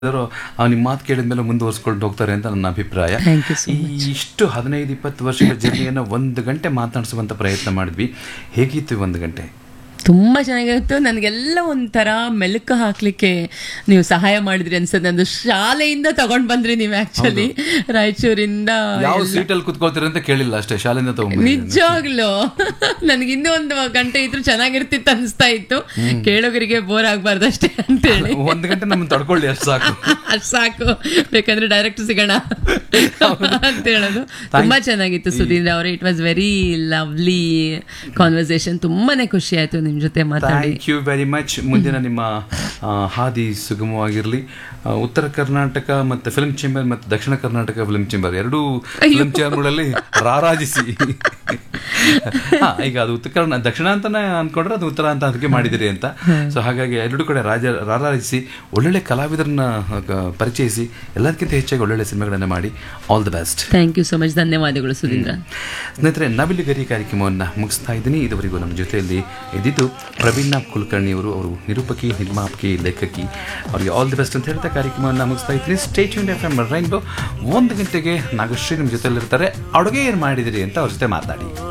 ನಿಮ್ಮ ಮಾತು ಕೇಳಿದ ಮೇಲೆ ಮುಂದುವರ್ಸ್ಕೊಂಡು ಹೋಗ್ತಾರೆ ಅಂತ ನನ್ನ ಅಭಿಪ್ರಾಯ Thank you so ಈ ಇಷ್ಟು ಹದಿನೈದು ಇಪ್ಪತ್ತು ವರ್ಷಗಳ ಜರ್ನಿಯನ್ನು ಒಂದು ಗಂಟೆ ಮಾತನಾಡಿಸುವಂತ ಪ್ರಯತ್ನ ಮಾಡಿದ್ವಿ ಹೇಗಿತ್ತು ಈ ಒಂದು ಗಂಟೆ ತುಂಬ ಚೆನ್ನಾಗಿತ್ತು ನನಗೆಲ್ಲ ಒಂಥರ ಮೆಲುಕು ಹಾಕ್ಲಿಕ್ಕೆ ನೀವು ಸಹಾಯ ಮಾಡಿದ್ರಿ ಅನ್ಸುತ್ತೆ ನಂದು ಶಾಲೆಯಿಂದ ತಗೊಂಡ್ ಬಂದ್ರಿ ನೀವು ಆಕ್ಚುಲಿ ರಾಯಚೂರಿಂದ ಯಾವ ಸೀಟಲ್ಲಿ ಕುತ್ಕೊಳ್ತೀರಿ ಅಂತ ಕೇಳಿಲ್ಲ ಅಷ್ಟೇ ಶಾಲೆಯಿಂದ ತಗೊಂಡು ನಿಜವಾಗ್ಲು ನನಗೆ ಇನ್ನೂ ಒಂದು ಗಂಟೆ ಇದ್ರು ಚೆನ್ನಾಗಿರ್ತಿತ್ತು ಅನಿಸ್ತಾ ಇತ್ತು ಕೇಳೋಗರಿಗೆ ಬೋರ್ ಆಗ್ಬಾರ್ದು ಅಷ್ಟೇ ಅಂತೇಳಿ ಒಂದು ಗಂಟೆ ನಮ್ಮನ್ನು ತಡ್ಕೊಳ್ಳಿ ಅಷ್ಟು ಸಾಕು ಅಷ್ಟ್ ಸಾಕು ಬೇಕಂದ್ರೆ ಡೈರೆಕ್ಟ್ ಸಿಗೋಣ ಅಂತ ಹೇಳೋದು ತುಂಬಾ ಚೆನ್ನಾಗಿತ್ತು ಸುಧೀಂದ್ರ ಅವರೇ it was very lovely conversation ತುಂಬಾನೇ ಖುಷಿ ಆಯ್ತು ನಿಮ್ ಜೊತೆ ಮಾತಾಡಿ ಥ್ಯಾಂಕ್ ಯು ವೆರಿ ಮಚ್ ಮುಂದಿನ ನಿಮ್ಮ ಆ, ಹಾದಿ ಸುಗಮವಾಗಿರಲಿ ಉತ್ತರ ಕರ್ನಾಟಕ ಮತ್ತು ಫಿಲ್ಮ್ ಚೇಂಬರ್ ಮತ್ತು ದಕ್ಷಿಣ ಕರ್ನಾಟಕ ಫಿಲ್ಮ್ ಚೇಂಬರ್ ಎರಡೂ ಫಿಲ್ಮ್ ಚೇಂಬರ್ಗಳಲ್ಲಿ ರಾರಾಜಿಸಿ ಹಾ, ಈಗ ಅದು ಉತ್ತರ ಕರ್ನಾ ದಕ್ಷಿಣ ಅಂತಾನೆ ಅನ್ಕೊಂಡ್ರೆ ಅದು ಉತ್ತರ ಅಂತ ಅದಕ್ಕೆ ಮಾಡಿದಿರಿ ಅಂತ ಸೊ ಹಾಗಾಗಿ ಎರಡು ಕಡೆ ರಾಜ ರಾರಾಜಿಸಿ ಒಳ್ಳೊಳ್ಳೆ ಕಲಾವಿದರನ್ನ ಆ, ಪರಿಚಯಿಸಿ ಎಲ್ಲದಕ್ಕಿಂತ ಹೆಚ್ಚಾಗಿ ಒಳ್ಳೊಳ್ಳೆ ಸಿನಿಮಾಗಳನ್ನು ಮಾಡಿ all the best thank you so much ಧನ್ಯವಾದಗಳು ಸುಧೀಂದ್ರ ಸ್ನೇಹಿತರೆ ನವಿಲುಗರಿ ಕಾರ್ಯಕ್ರಮವನ್ನು ಮುಗಿಸ್ತಾ ಇದ್ದೀನಿ ಇದುವರೆಗೂ ನಮ್ಮ ಜೊತೆಯಲ್ಲಿ ಇದ್ದಿದ್ದು ಪ್ರವೀಣ್ ಕುಲಕರ್ಣಿ ಅವರು ಅವರು ನಿರೂಪಕಿ ನಿರ್ಮಾಪಕಿ ಲೇಖಕಿ ಅವರಿಗೆ ಆಲ್ ದಿ ಬೆಸ್ಟ್ ಅಂತ ಹೇಳ್ತಾ ಕಾರ್ಯಕ್ರಮವನ್ನು ಮುಗಿಸ್ತಾ ಇದ್ದೀನಿ ಸ್ಟೇಟ್ ಯೂನ್ ಎಫ್ ಎಮ್ ರೈನ್ಬೋ ಒಂದು ಗಂಟೆಗೆ ನಾಗಶ್ರೀ ನಿಮ್ಮ ಜೊತೆಲಿರ್ತಾರೆ ಅಡುಗೆ ಏನು ಮಾಡಿದಿರಿ ಅಂತ ಅವ್ರ ಜೊತೆ ಮಾತಾಡಿ